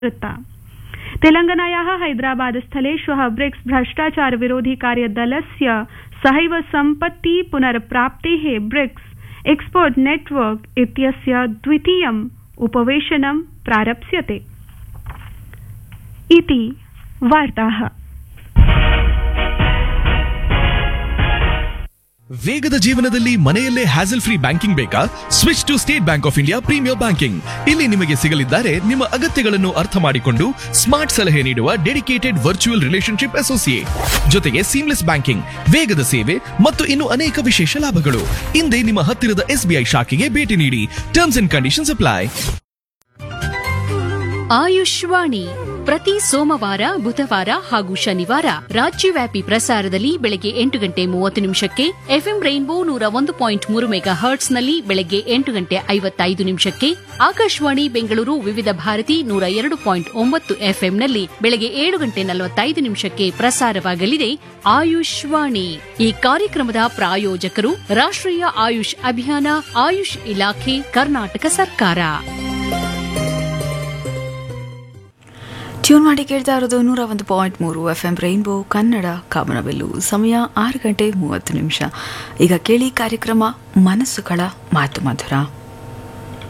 कृता तेलंगानायाः हैदराबादस्थले श्वः ब्रिक्स भ्रष्टाचार विरोधि कार्यदलस्य सहैव सम्पत्ति पुनर्प्राप्तेः ब्रिक्स एक्सपर्ट नेटवर्क इत्यस्य द्वितीयम् उपवेशनं प्रारप्स्यते इति वार्ताः ವೇಗದ ಜೀವನದಲ್ಲಿ ಮನೆಯಲ್ಲೇ ಹ್ಯಾಸಲ್ ಫ್ರೀ ಬ್ಯಾಂಕಿಂಗ್ ಬೇಕಾ switch to State Bank of India premier banking ಇಲ್ಲಿ ನಿಮಗೆ ಸಿಗಲಿದ್ದಾರೆ ನಿಮ್ಮ ಅಗತ್ಯಗಳನ್ನು ಅರ್ಥ ಮಾಡಿಕೊಂಡು ಸ್ಮಾರ್ಟ್ ಸಲಹೆ ನೀಡುವ ಡೆಡಿಕೇಟೆಡ್ ವರ್ಚುವಲ್ ರಿಲೇಶನ್ಶಿಪ್ ಅಸೋಸಿಯೇಟ್ ಜೊತೆಗೆ ಸೀಮ್ಲೆಸ್ ಬ್ಯಾಂಕಿಂಗ್ ವೇಗದ ಸೇವೆ ಮತ್ತು ಇನ್ನು ಅನೇಕ ವಿಶೇಷ ಲಾಭಗಳು ಹಿಂದೆ ನಿಮ್ಮ ಹತ್ತಿರದ ಎಸ್ಬಿಐ ಶಾಖೆಗೆ ಭೇಟಿ ನೀಡಿ ಟರ್ಮ್ಸ್ ಅಂಡ್ ಕಂಡೀಷನ್ಸ್ ಅಪ್ಲೈ ಆಯುಷ್ವಾಣಿ ಪ್ರತಿ ಸೋಮವಾರ ಬುಧವಾರ ಹಾಗೂ ಶನಿವಾರ ರಾಜ್ಯವ್ಯಾಪಿ ಪ್ರಸಾರದಲ್ಲಿ ಬೆಳಗ್ಗೆ ಎಂಟು ಗಂಟೆ ಮೂವತ್ತು ನಿಮಿಷಕ್ಕೆ ಎಫ್ಎಂ ರೈನ್ಬೋ ನೂರ ಒಂದು ಪಾಯಿಂಟ್ ಮೂರು ಮೆಗಾ ಹರ್ಟ್ಸ್ನಲ್ಲಿ ಬೆಳಗ್ಗೆ ಎಂಟು ಗಂಟೆ ಐವತ್ತೈದು ನಿಮಿಷಕ್ಕೆ ಆಕಾಶವಾಣಿ ಬೆಂಗಳೂರು ವಿವಿಧ ಭಾರತಿ ನೂರ ಎರಡು ಪಾಯಿಂಟ್ ಒಂಬತ್ತು ಎಫ್ಎಂನಲ್ಲಿ ಬೆಳಗ್ಗೆ ಏಳು ಗಂಟೆ ನಲವತ್ತೈದು ನಿಮಿಷಕ್ಕೆ ಪ್ರಸಾರವಾಗಲಿದೆ ಆಯುಷ್ವಾಣಿ ಈ ಕಾರ್ಯಕ್ರಮದ ಪ್ರಾಯೋಜಕರು ರಾಷ್ಟ್ರೀಯ ಆಯುಷ್ ಅಭಿಯಾನ ಆಯುಷ್ ಇಲಾಖೆ ಕರ್ನಾಟಕ ಸರ್ಕಾರ ಟ್ಯೂನ್ ಮಾಡಿ ಕೇಳ್ತಾ ಇರೋದು ನೂರ ಒಂದು ಪಾಯಿಂಟ್ ಮೂರು ಎಫ್ ಎಂ ರೈನ್ಬೋ ಕನ್ನಡ ಕಾಮನಬಿಲ್ಲು ಸಮಯ ಆರು ಗಂಟೆ ಮೂವತ್ತು ನಿಮಿಷ ಈಗ ಕೇಳಿ ಕಾರ್ಯಕ್ರಮ ಮನಸ್ಸುಗಳ ಮಾತು ಮಧುರ